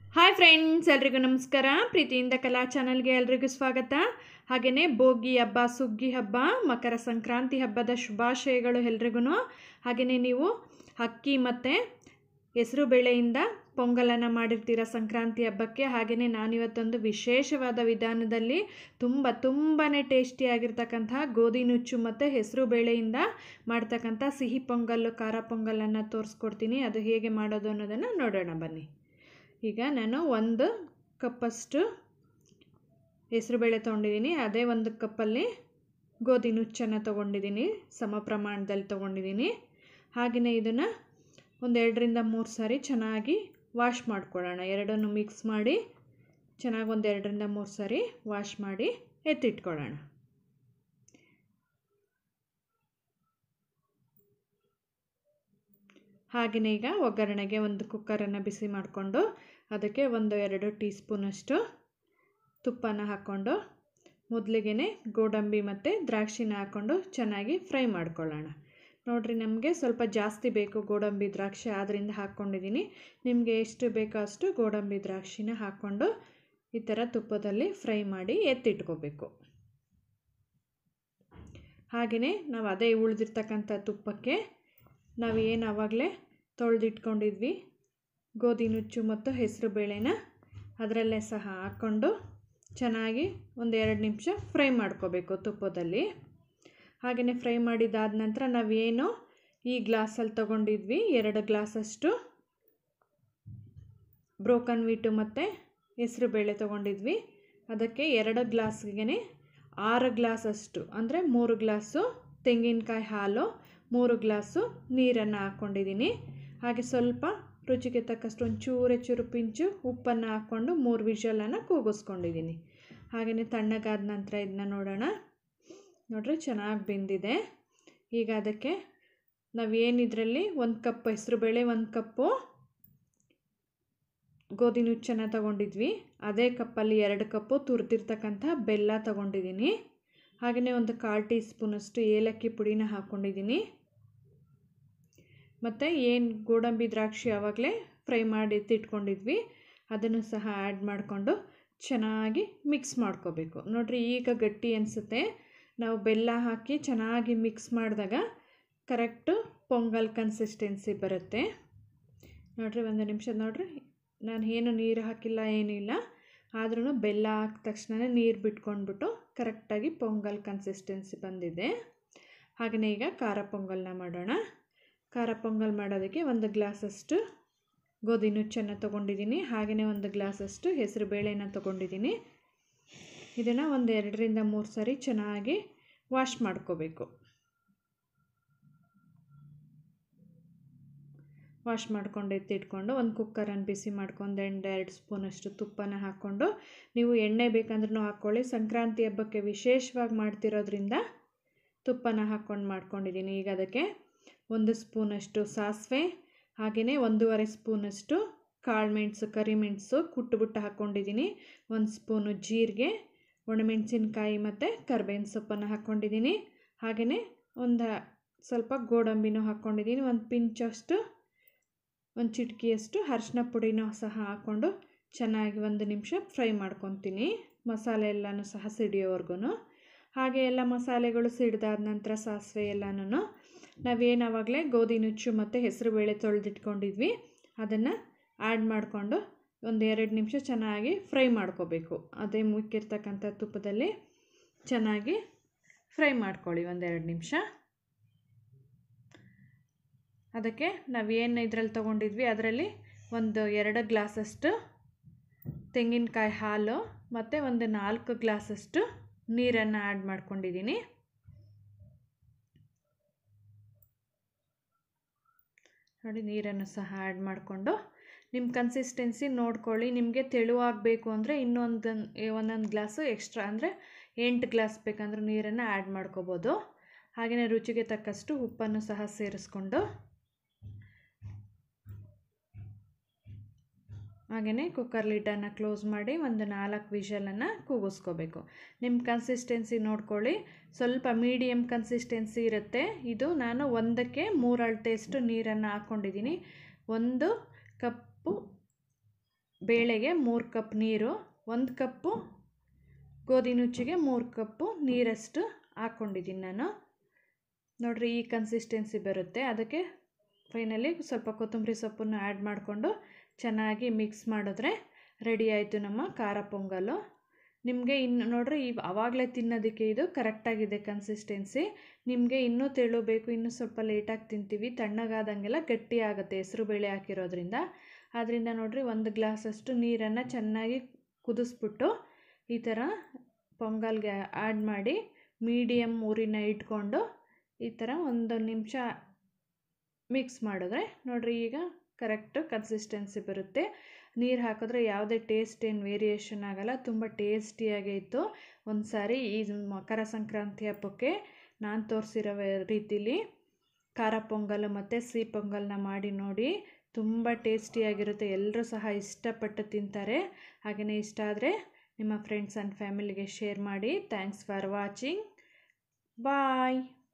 hi friends ಎಲ್ರಿಗೂ ನಮಸ್ಕಾರ ಪ್ರೀತಿಯಿಂದ ಕಲಾ ಚಾನಲ್ಗೆ ಎಲ್ರಿಗೂ ಸ್ವಾಗತ ಹಾಗೆಯೇ ಭೋಗಿ ಹಬ್ಬ ಸುಗ್ಗಿ ಹಬ್ಬ ಮಕರ ಸಂಕ್ರಾಂತಿ ಹಬ್ಬದ ಶುಭಾಶಯಗಳು ಎಲ್ರಿಗೂ ಹಾಗೆಯೇ ನೀವು ಅಕ್ಕಿ ಮತ್ತು ಹೆಸರು ಬೇಳೆಯಿಂದ ಪೊಂಗಲನ್ನು ಮಾಡಿರ್ತೀರ ಸಂಕ್ರಾಂತಿ ಹಬ್ಬಕ್ಕೆ ಹಾಗೆಯೇ ನಾನಿವತ್ತೊಂದು ವಿಶೇಷವಾದ ವಿಧಾನದಲ್ಲಿ ತುಂಬ ತುಂಬಾ ಟೇಸ್ಟಿಯಾಗಿರ್ತಕ್ಕಂತಹ ಗೋಧಿ ನುಚ್ಚು ಮತ್ತು ಹೆಸರು ಬೇಳೆಯಿಂದ ಮಾಡ್ತಕ್ಕಂಥ ಸಿಹಿ ಪೊಂಗಲ್ಲು ಖಾರ ಪೊಂಗಲನ್ನು ತೋರಿಸ್ಕೊಡ್ತೀನಿ ಅದು ಹೇಗೆ ಮಾಡೋದು ಅನ್ನೋದನ್ನು ನೋಡೋಣ ಬನ್ನಿ ಈಗ ನಾನು ಒಂದು ಕಪ್ಪಷ್ಟು ಹೆಸರುಬೇಳೆ ತೊಗೊಂಡಿದ್ದೀನಿ ಅದೇ ಒಂದು ಕಪ್ಪಲ್ಲಿ ಗೋಧಿ ನುಚ್ಚನ್ನು ತೊಗೊಂಡಿದ್ದೀನಿ ಸಮ ಪ್ರಮಾಣದಲ್ಲಿ ತೊಗೊಂಡಿದ್ದೀನಿ ಹಾಗೆಯೇ ಇದನ್ನು ಒಂದು ಎರಡರಿಂದ ಮೂರು ಸಾರಿ ಚೆನ್ನಾಗಿ ವಾಶ್ ಮಾಡ್ಕೊಳ್ಳೋಣ ಎರಡನ್ನು ಮಿಕ್ಸ್ ಮಾಡಿ ಚೆನ್ನಾಗಿ ಒಂದು ಎರಡರಿಂದ ಮೂರು ಸಾರಿ ವಾಶ್ ಮಾಡಿ ಎತ್ತಿಟ್ಕೊಳ್ಳೋಣ ಹಾಗೆಯೇ ಈಗ ಒಗ್ಗರಣೆಗೆ ಒಂದು ಕುಕ್ಕರನ್ನು ಬಿಸಿ ಮಾಡಿಕೊಂಡು ಅದಕ್ಕೆ ಒಂದು ಎರಡು ಟೀ ಸ್ಪೂನಷ್ಟು ತುಪ್ಪನ ಹಾಕ್ಕೊಂಡು ಮೊದಲಿಗೆ ಗೋಡಂಬಿ ಮತ್ತು ದ್ರಾಕ್ಷಿನ ಹಾಕ್ಕೊಂಡು ಚೆನ್ನಾಗಿ ಫ್ರೈ ಮಾಡ್ಕೊಳ್ಳೋಣ ನೋಡಿರಿ ನಮಗೆ ಸ್ವಲ್ಪ ಜಾಸ್ತಿ ಬೇಕು ಗೋಡಂಬಿ ದ್ರಾಕ್ಷಿ ಆದ್ದರಿಂದ ಹಾಕ್ಕೊಂಡಿದ್ದೀನಿ ನಿಮಗೆ ಎಷ್ಟು ಬೇಕೋ ಅಷ್ಟು ಗೋಡಂಬಿ ದ್ರಾಕ್ಷಿನ ಹಾಕ್ಕೊಂಡು ಈ ಥರ ತುಪ್ಪದಲ್ಲಿ ಫ್ರೈ ಮಾಡಿ ಎತ್ತಿಟ್ಕೋಬೇಕು ಹಾಗೆಯೇ ನಾವು ಅದೇ ಉಳಿದಿರ್ತಕ್ಕಂಥ ತುಪ್ಪಕ್ಕೆ ನಾವು ಏನು ಆವಾಗಲೇ ತೊಳೆದಿಟ್ಕೊಂಡಿದ್ವಿ ಗೋಧಿ ನುಚ್ಚು ಮತ್ತು ಹೆಸರು ಬೇಳೆನ ಅದರಲ್ಲೇ ಸಹ ಹಾಕ್ಕೊಂಡು ಚೆನ್ನಾಗಿ ಒಂದು ಎರಡು ನಿಮಿಷ ಫ್ರೈ ಮಾಡ್ಕೋಬೇಕು ತುಪ್ಪದಲ್ಲಿ ಹಾಗೆಯೇ ಫ್ರೈ ಮಾಡಿದಾದ ನಂತರ ನಾವೇನು ಈ ಗ್ಲಾಸಲ್ಲಿ ತೊಗೊಂಡಿದ್ವಿ ಎರಡು ಗ್ಲಾಸಷ್ಟು ಬ್ರೋಕನ್ ವೀಟು ಮತ್ತು ಹೆಸರು ಬೇಳೆ ತೊಗೊಂಡಿದ್ವಿ ಅದಕ್ಕೆ ಎರಡು ಗ್ಲಾಸ್ಗೆ ಆರು ಗ್ಲಾಸಷ್ಟು ಅಂದರೆ ಮೂರು ಗ್ಲಾಸು ತೆಂಗಿನಕಾಯಿ ಹಾಲು ಮೂರು ಗ್ಲಾಸು ನೀರನ್ನು ಹಾಕ್ಕೊಂಡಿದ್ದೀನಿ ಹಾಗೆ ಸ್ವಲ್ಪ ರುಚಿಗೆ ತಕ್ಕಷ್ಟು ಒಂದು ಚೂರೆ ಚೂರು ಪಿಂಚು ಉಪ್ಪನ್ನು ಹಾಕ್ಕೊಂಡು ಮೂರು ವಿಷಲನ್ನು ಕೂಗಿಸ್ಕೊಂಡಿದ್ದೀನಿ ಹಾಗೆಯೇ ತಣ್ಣಗಾದ ನಂತರ ಇದನ್ನ ನೋಡೋಣ ನೋಡ್ರಿ ಚೆನ್ನಾಗಿ ಬೆಂದಿದೆ ಈಗ ಅದಕ್ಕೆ ನಾವೇನಿದ್ರಲ್ಲಿ ಒಂದು ಕಪ್ ಹೆಸರುಬೇಳೆ ಒಂದು ಕಪ್ಪು ಗೋಧಿ ನುಚ್ಚನ್ನು ತಗೊಂಡಿದ್ವಿ ಅದೇ ಕಪ್ಪಲ್ಲಿ ಎರಡು ಕಪ್ಪು ತುರಿದಿರ್ತಕ್ಕಂಥ ಬೆಲ್ಲ ತಗೊಂಡಿದ್ದೀನಿ ಹಾಗೆಯೇ ಒಂದು ಕಾಲು ಟೀ ಸ್ಪೂನಷ್ಟು ಏಲಕ್ಕಿ ಪುಡಿನ ಹಾಕ್ಕೊಂಡಿದ್ದೀನಿ ಮತ್ತು ಏನು ಗೋಡಂಬಿ ದ್ರಾಕ್ಷಿ ಆವಾಗಲೇ ಫ್ರೈ ಮಾಡಿ ಎತ್ತಿಟ್ಕೊಂಡಿದ್ವಿ ಅದನ್ನು ಸಹ ಆ್ಯಡ್ ಮಾಡಿಕೊಂಡು ಚೆನ್ನಾಗಿ ಮಿಕ್ಸ್ ಮಾಡ್ಕೋಬೇಕು ನೋಡಿರಿ ಈಗ ಗಟ್ಟಿ ಅನಿಸುತ್ತೆ ನಾವು ಬೆಲ್ಲ ಹಾಕಿ ಚೆನ್ನಾಗಿ ಮಿಕ್ಸ್ ಮಾಡಿದಾಗ ಕರೆಕ್ಟು ಪೊಂಗಲ್ ಕನ್ಸಿಸ್ಟೆನ್ಸಿ ಬರುತ್ತೆ ನೋಡಿರಿ ಒಂದು ನಿಮಿಷ ನೋಡಿರಿ ನಾನು ಏನು ನೀರು ಹಾಕಿಲ್ಲ ಏನಿಲ್ಲ ಆದ್ರೂ ಬೆಲ್ಲ ಹಾಕಿದ ತಕ್ಷಣ ನೀರು ಬಿಟ್ಕೊಂಡ್ಬಿಟ್ಟು ಕರೆಕ್ಟಾಗಿ ಪೊಂಗಲ್ ಕನ್ಸಿಸ್ಟೆನ್ಸಿ ಬಂದಿದೆ ಹಾಗೆಯೇ ಈಗ ಖಾರ ಪೊಂಗಲ್ನ ಮಾಡೋಣ ಖಾರ ಪೊಂಗಲ್ ಮಾಡೋದಕ್ಕೆ ಒಂದು ಗ್ಲಾಸಷ್ಟು ಗೋಧಿ ನುಚ್ಚನ್ನು ತೊಗೊಂಡಿದ್ದೀನಿ ಹಾಗೆಯೇ ಒಂದು ಗ್ಲಾಸಷ್ಟು ಹೆಸರು ಬೇಳೆನ ತೊಗೊಂಡಿದ್ದೀನಿ ಇದನ್ನು ಒಂದು ಎರಡರಿಂದ ಮೂರು ಸಾರಿ ಚೆನ್ನಾಗಿ ವಾಶ್ ಮಾಡ್ಕೋಬೇಕು ವಾಶ್ ಮಾಡ್ಕೊಂಡು ಎತ್ತಿಟ್ಕೊಂಡು ಒಂದು ಕುಕ್ಕರನ್ನು ಬಿಸಿ ಮಾಡ್ಕೊಂಡು ಒಂದು ಎರಡು ಸ್ಪೂನಷ್ಟು ತುಪ್ಪನ ಹಾಕ್ಕೊಂಡು ನೀವು ಎಣ್ಣೆ ಬೇಕಂದ್ರೂ ಹಾಕ್ಕೊಳ್ಳಿ ಸಂಕ್ರಾಂತಿ ಹಬ್ಬಕ್ಕೆ ವಿಶೇಷವಾಗಿ ಮಾಡ್ತಿರೋದ್ರಿಂದ ತುಪ್ಪನ ಹಾಕ್ಕೊಂಡು ಮಾಡ್ಕೊಂಡಿದ್ದೀನಿ ಈಗ ಅದಕ್ಕೆ ಒಂದು ಸ್ಪೂನಷ್ಟು ಸಾಸಿವೆ ಹಾಗೆಯೇ ಒಂದೂವರೆ ಸ್ಪೂನಷ್ಟು ಕಾಳುಮೆಣಸು ಕರಿಮೆಣಸು ಕುಟ್ಟುಬಿಟ್ಟು ಹಾಕ್ಕೊಂಡಿದ್ದೀನಿ ಒಂದು ಸ್ಪೂನು ಜೀರಿಗೆ ಒಣಮೆಣಸಿನ್ಕಾಯಿ ಮತ್ತು ಕರ್ಬೇವಿನ ಸೊಪ್ಪನ್ನು ಹಾಕ್ಕೊಂಡಿದ್ದೀನಿ ಹಾಗೆಯೇ ಒಂದು ಸ್ವಲ್ಪ ಗೋಡಂಬಿನೂ ಹಾಕ್ಕೊಂಡಿದ್ದೀನಿ ಒಂದು ಪಿಂಚಷ್ಟು ಒಂದು ಚಿಟಕಿಯಷ್ಟು ಅರಿಶಿನ ಪುಡಿನೂ ಸಹ ಹಾಕ್ಕೊಂಡು ಚೆನ್ನಾಗಿ ಒಂದು ನಿಮಿಷ ಫ್ರೈ ಮಾಡ್ಕೊತೀನಿ ಮಸಾಲೆ ಎಲ್ಲನೂ ಸಹ ಸಿಡಿಯೋವರೆಗೂ ಹಾಗೆ ಎಲ್ಲ ಮಸಾಲೆಗಳು ಸಿಡ್ದಾದ ನಂತರ ಸಾಸಿವೆ ಎಲ್ಲನೂ ನಾವೇನು ಆವಾಗಲೇ ಗೋಧಿ ನುಚ್ಚು ಮತ್ತು ಹೆಸರು ಬೇಳೆ ತೊಳೆದಿಟ್ಕೊಂಡಿದ್ವಿ ಅದನ್ನು ಆ್ಯಡ್ ಮಾಡಿಕೊಂಡು ಒಂದು ಎರಡು ನಿಮಿಷ ಚೆನ್ನಾಗಿ ಫ್ರೈ ಮಾಡ್ಕೋಬೇಕು ಅದೇ ಮುಕ್ಕಿರ್ತಕ್ಕಂಥ ತುಪ್ಪದಲ್ಲಿ ಚೆನ್ನಾಗಿ ಫ್ರೈ ಮಾಡ್ಕೊಳ್ಳಿ ಒಂದೆರಡು ನಿಮಿಷ ಅದಕ್ಕೆ ನಾವೇನು ಇದರಲ್ಲಿ ತೊಗೊಂಡಿದ್ವಿ ಅದರಲ್ಲಿ ಒಂದು ಎರಡು ಗ್ಲಾಸಷ್ಟು ತೆಂಗಿನಕಾಯಿ ಹಾಲು ಮತ್ತು ಒಂದು ನಾಲ್ಕು ಗ್ಲಾಸಷ್ಟು ನೀರನ್ನು ಆ್ಯಡ್ ಮಾಡ್ಕೊಂಡಿದ್ದೀನಿ ನೋಡಿ ನೀರನ್ನು ಸಹ ಆ್ಯಡ್ ಮಾಡಿಕೊಂಡು ನಿಮ್ಮ ಕನ್ಸಿಸ್ಟೆನ್ಸಿ ನೋಡ್ಕೊಳ್ಳಿ ನಿಮಗೆ ತೆಳುವಾಗಬೇಕು ಅಂದರೆ ಇನ್ನೊಂದು ಒಂದೊಂದು ಗ್ಲಾಸು ಎಕ್ಸ್ಟ್ರಾ ಅಂದರೆ ಎಂಟು ಗ್ಲಾಸ್ ಬೇಕಂದ್ರೆ ನೀರನ್ನು ಆ್ಯಡ್ ಮಾಡ್ಕೋಬೋದು ಹಾಗೆಯೇ ರುಚಿಗೆ ತಕ್ಕಷ್ಟು ಉಪ್ಪನ್ನು ಸಹ ಸೇರಿಸ್ಕೊಂಡು ಹಾಗೆಯೇ ಕುಕ್ಕರ್ ಲಿಡ್ಡನ್ನು ಕ್ಲೋಸ್ ಮಾಡಿ ಒಂದು ನಾಲ್ಕು ವಿಷಲನ್ನು ಕೂಗಿಸ್ಕೋಬೇಕು ನಿಮ್ಮ ಕನ್ಸಿಸ್ಟೆನ್ಸಿ ನೋಡ್ಕೊಳ್ಳಿ ಸ್ವಲ್ಪ ಮೀಡಿಯಮ್ ಕನ್ಸಿಸ್ಟೆನ್ಸಿ ಇರುತ್ತೆ ಇದು ನಾನು ಒಂದಕ್ಕೆ ಮೂರು ಅಳತೆಯಷ್ಟು ನೀರನ್ನು ಹಾಕ್ಕೊಂಡಿದ್ದೀನಿ ಒಂದು ಕಪ್ಪು ಬೇಳೆಗೆ ಮೂರು ಕಪ್ ನೀರು ಒಂದು ಕಪ್ಪು ಗೋಧಿ ನುಚ್ಚಿಗೆ ಮೂರು ಕಪ್ಪು ನೀರಷ್ಟು ಹಾಕ್ಕೊಂಡಿದ್ದೀನಿ ನಾನು ನೋಡಿರಿ ಈ ಕನ್ಸಿಸ್ಟೆನ್ಸಿ ಬರುತ್ತೆ ಅದಕ್ಕೆ ಫೈನಲಿ ಸ್ವಲ್ಪ ಕೊತ್ತಂಬರಿ ಸೊಪ್ಪನ್ನು ಆ್ಯಡ್ ಮಾಡಿಕೊಂಡು ಚೆನ್ನಾಗಿ ಮಿಕ್ಸ್ ಮಾಡಿದ್ರೆ ರೆಡಿ ಆಯಿತು ನಮ್ಮ ಖಾರ ಪೊಂಗಲ್ಲು ನಿಮಗೆ ಇನ್ನು ನೋಡ್ರಿ ಈ ಆವಾಗಲೇ ತಿನ್ನೋದಕ್ಕೆ ಇದು ಕರೆಕ್ಟಾಗಿದೆ ಕನ್ಸಿಸ್ಟೆನ್ಸಿ ನಿಮಗೆ ಇನ್ನೂ ತೆಳು ಬೇಕು ಇನ್ನೂ ಸ್ವಲ್ಪ ಲೇಟಾಗಿ ತಿಂತೀವಿ ತಣ್ಣಗಾದಂಗೆಲ್ಲ ಗಟ್ಟಿ ಆಗುತ್ತೆ ಹೆಸರು ಬೇಳೆ ಹಾಕಿರೋದ್ರಿಂದ ಆದ್ದರಿಂದ ನೋಡಿರಿ ಒಂದು ಗ್ಲಾಸಷ್ಟು ನೀರನ್ನು ಚೆನ್ನಾಗಿ ಕುದಿಸ್ಬಿಟ್ಟು ಈ ಥರ ಪೊಂಗಲ್ಗೆ ಆ್ಯಡ್ ಮಾಡಿ ಮೀಡಿಯಮ್ ಊರಿನ ಇಟ್ಕೊಂಡು ಈ ಥರ ಒಂದು ನಿಮಿಷ ಮಿಕ್ಸ್ ಮಾಡಿದ್ರೆ ನೋಡಿರಿ ಈಗ ಕರೆಕ್ಟು ಕನ್ಸಿಸ್ಟೆನ್ಸಿ ಬರುತ್ತೆ ನೀರು ಹಾಕಿದ್ರೆ ಯಾವುದೇ ಟೇಸ್ಟ್ ಏನು ವೇರಿಯೇಷನ್ ಆಗೋಲ್ಲ ತುಂಬ ಟೇಸ್ಟಿಯಾಗೇ ಇತ್ತು ಒಂದು ಸಾರಿ ಈ ಮಕರ ಸಂಕ್ರಾಂತಿ ಹಬ್ಬಕ್ಕೆ ನಾನು ತೋರಿಸಿರೋ ರೀತಿಲಿ ಖಾರ ಪೊಂಗಲ್ ಮತ್ತು ಸಿಹಿ ಪೊಂಗಲ್ನ ಮಾಡಿ ನೋಡಿ ತುಂಬ ಟೇಸ್ಟಿಯಾಗಿರುತ್ತೆ ಎಲ್ಲರೂ ಸಹ ಇಷ್ಟಪಟ್ಟು ತಿಂತಾರೆ ಹಾಗೆಯೇ ಇಷ್ಟ ಆದರೆ ನಿಮ್ಮ ಫ್ರೆಂಡ್ಸ್ ಆ್ಯಂಡ್ ಫ್ಯಾಮಿಲಿಗೆ ಶೇರ್ ಮಾಡಿ ಥ್ಯಾಂಕ್ಸ್ ಫಾರ್ ವಾಚಿಂಗ್ ಬಾಯ್